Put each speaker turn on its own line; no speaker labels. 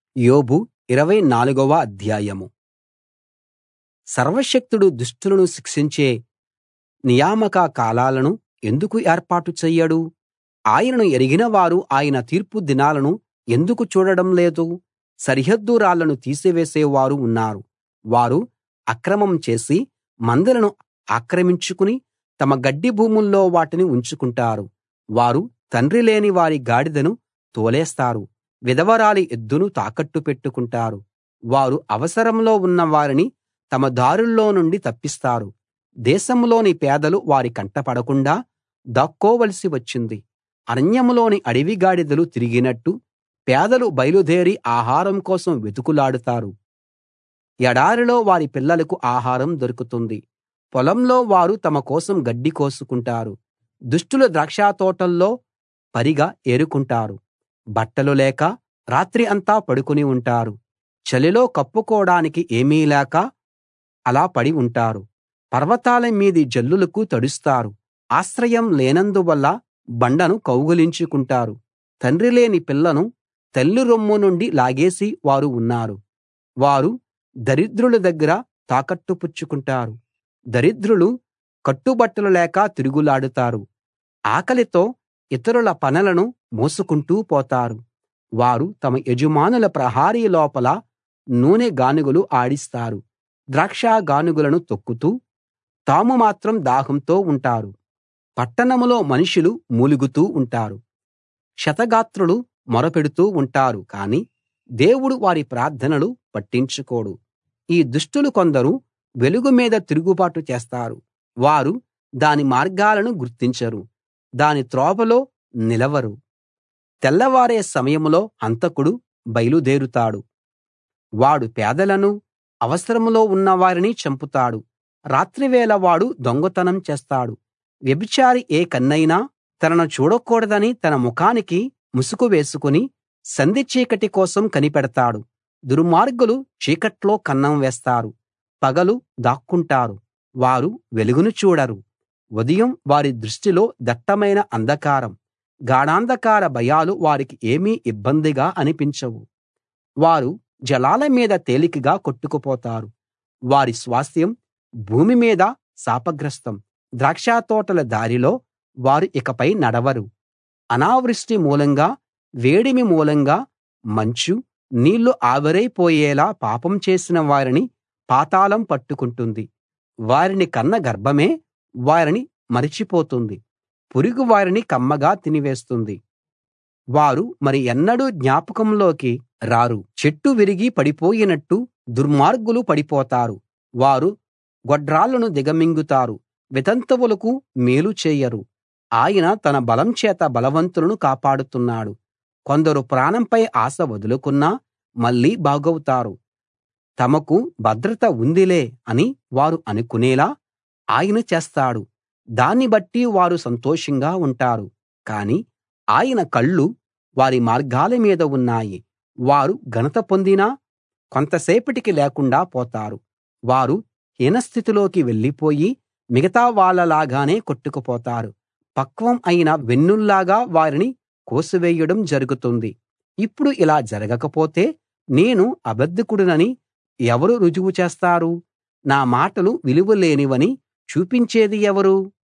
యోబు ఇరవై నాలుగవ అధ్యాయం సర్వశక్తుడు దుష్టులను శిక్షించే నియామక కాలాలను ఎందుకు ఏర్పాటు చెయ్యడు ఆయనను ఎరిగిన వారు ఆయన తీర్పు దినాలను ఎందుకు చూడడం లేదు సరిహద్దు రాళ్లను తీసివేసే వారు ఉన్నారు వారు అక్రమం చేసి మందలను ఆక్రమించుకుని తమ గడ్డి భూముల్లో వాటిని ఉంచుకుంటారు వారు తండ్రి లేని వారి గాడిదను తోలేస్తారు విధవరాలి ఎద్దును తాకట్టు పెట్టుకుంటారు వారు అవసరంలో ఉన్న వారిని తమ దారుల్లో నుండి తప్పిస్తారు దేశంలోని పేదలు వారి కంటపడకుండా దాక్కోవలసి వచ్చింది అరణ్యంలోని అడవి గాడిదలు తిరిగినట్టు పేదలు బయలుదేరి ఆహారం కోసం వెతుకులాడుతారు ఎడారిలో వారి పిల్లలకు ఆహారం దొరుకుతుంది పొలంలో వారు తమ కోసం గడ్డి కోసుకుంటారు దుష్టులు ద్రాక్షతోటల్లో పరిగ ఏరుకుంటారు బట్టలు లేక రాత్రి అంతా పడుకుని ఉంటారు చలిలో కప్పుకోడానికి ఏమీ లేక అలా పడి ఉంటారు పర్వతాల మీది జల్లులకు తడుస్తారు ఆశ్రయం లేనందువల్ల బండను కౌగిలించుకుంటారు తండ్రి లేని పిల్లను తల్లి రొమ్ము నుండి లాగేసి వారు ఉన్నారు వారు దరిద్రుల దగ్గర తాకట్టు పుచ్చుకుంటారు దరిద్రులు కట్టుబట్టలు లేక తిరుగులాడుతారు ఆకలితో ఇతరుల పనలను మోసుకుంటూ పోతారు వారు తమ యజమానుల ప్రహరీ లోపల నూనె గానుగలు ఆడిస్తారు ద్రాక్ష గానుగలను తొక్కుతూ తాము మాత్రం దాహంతో ఉంటారు పట్టణంలో మనుషులు మూలుగుతూ ఉంటారు క్షతగాత్రులు మొరపెడుతూ ఉంటారు కానీ దేవుడు వారి ప్రార్థనలు పట్టించుకోడు ఈ దుష్టులు కొందరు వెలుగు మీద తిరుగుబాటు చేస్తారు వారు దాని మార్గాలను గుర్తించరు దాని త్రోవలో నిలవరు తెల్లవారే సమయంలో హంతకుడు బయలుదేరుతాడు వాడు పేదలను అవసరంలో ఉన్నవారిని చంపుతాడు రాత్రివేళ వాడు దొంగతనం చేస్తాడు వ్యభిచారి ఏ కన్నైనా తనను చూడకూడదని తన ముఖానికి ముసుగు వేసుకుని సంధి చీకటి కోసం కనిపెడతాడు దుర్మార్గులు చీకట్లో కన్నం వేస్తారు పగలు దాక్కుంటారు వారు వెలుగును చూడరు ఉదయం వారి దృష్టిలో దట్టమైన అంధకారం గాఢాంధకార భయాలు వారికి ఏమీ ఇబ్బందిగా అనిపించవు వారు జలాల మీద తేలికగా కొట్టుకుపోతారు వారి స్వాస్థ్యం భూమి మీద శాపగ్రస్తం ద్రాక్షతోటల దారిలో వారు ఇకపై నడవరు అనావృష్టి మూలంగా వేడిమి మూలంగా మంచు నీళ్లు ఆవిరైపోయేలా పాపం చేసిన వారిని పాతాళం పట్టుకుంటుంది వారిని కన్న గర్భమే వారిని మరిచిపోతుంది పురుగు వారిని కమ్మగా తినివేస్తుంది వారు మరి ఎన్నడూ జ్ఞాపకంలోకి రారు చెట్టు విరిగి పడిపోయినట్టు దుర్మార్గులు పడిపోతారు వారు గొడ్రాళ్ళను దిగమింగుతారు వితంతువులకు మేలు చేయరు ఆయన తన బలం చేత బలవంతులను కాపాడుతున్నాడు కొందరు ప్రాణంపై ఆశ వదులుకున్నా మళ్ళీ బాగవుతారు తమకు భద్రత ఉందిలే అని వారు అనుకునేలా ఆయన చేస్తాడు దాన్ని బట్టి వారు సంతోషంగా ఉంటారు కానీ ఆయన కళ్ళు వారి మార్గాల మీద ఉన్నాయి వారు ఘనత పొందినా కొంతసేపటికి లేకుండా పోతారు వారు హీనస్థితిలోకి వెళ్ళిపోయి మిగతా వాళ్ళలాగానే కొట్టుకుపోతారు పక్వం అయిన వెన్నుల్లాగా వారిని కోసివేయడం జరుగుతుంది ఇప్పుడు ఇలా జరగకపోతే నేను అబద్ధికుడినని ఎవరు రుజువు చేస్తారు నా మాటలు విలువ లేనివని చూపించేది ఎవరు